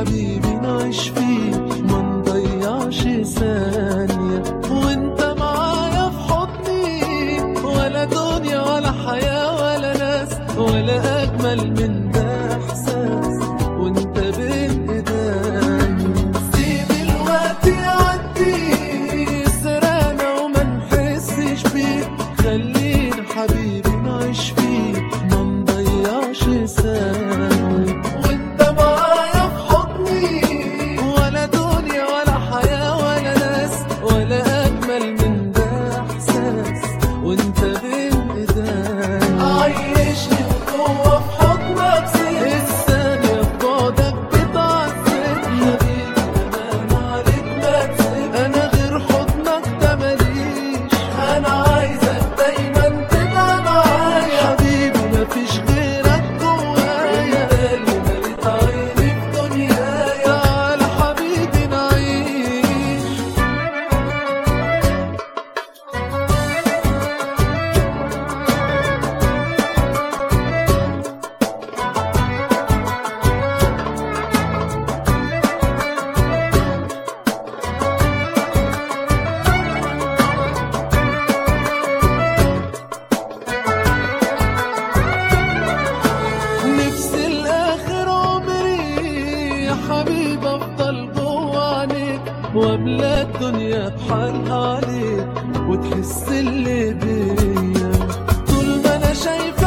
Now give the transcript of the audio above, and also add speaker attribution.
Speaker 1: حبيبي نعيش فيه ما نضيعش ثانية وانت معايا في حضني ولا دنيا ولا حياة ولا ناس ولا أجمل من ده إحساس وانت بين إيديا سيب الوقت يعدي سرقنا وما نحسش بيه خلينا حبيبي نعيش فيه ما نضيعش ثانية وانت معايا في حضني ولا دنيا ولا حياة ولا ناس ولا أجمل من ده إحساس وانت بين إيديا عيشني جوه في حضنك زي الثانية في بعدك بتعذبني حبيبي أنا عليك ما تسيب أنا غير حضنك ده ماليش أنا عايزك دايما تبقى معايا حبيبي مفيش غيرك جوايا ده اللي مليت عيني في دنيايا تعالى حبيبي نعيش نفسي الاخر عمري يا حبيبي افضل جوه عينيك واملا الدنيا بحالها عليك وتحس اللي بيا طول ما انا شايف